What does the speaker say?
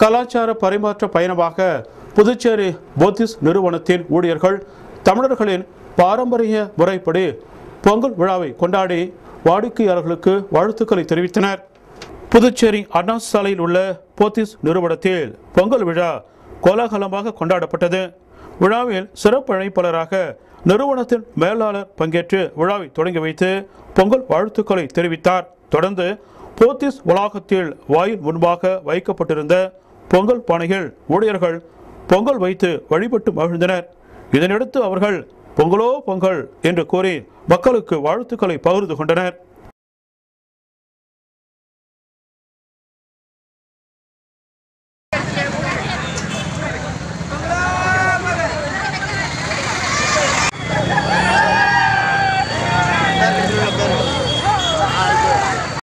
கலாச்சார பரிமாற்ற பயணமாக புதுச்சேரி போத்திஸ் நிறுவனத்தின் ஊழியர்கள் தமிழர்களின் பாரம்பரிய முறைப்படி பொங்கல் விழாவை கொண்டாடி வாடிக்கையாளர்களுக்கு வாழ்த்துக்களை தெரிவித்தனர் புதுச்சேரி அண்ணா சாலையில் உள்ள போத்திஸ் நிறுவனத்தில் பொங்கல் விழா கோலாகலமாக கொண்டாடப்பட்டது விழாவில் சிறப்பு அழைப்பாளராக நிறுவனத்தின் மேலாளர் பங்கேற்று விழாவை தொடங்கி வைத்து பொங்கல் வாழ்த்துக்களை தெரிவித்தார் தொடர்ந்து போத்திஸ் வளாகத்தில் வாயில் முன்பாக வைக்கப்பட்டிருந்த பொங்கல் பானையில் ஊழியர்கள் பொங்கல் வைத்து வழிபட்டு மகிழ்ந்தனர் இதனையடுத்து அவர்கள் பொங்கலோ பொங்கல் என்று கூறி மக்களுக்கு வாழ்த்துக்களை பகிர்ந்து கொண்டனர்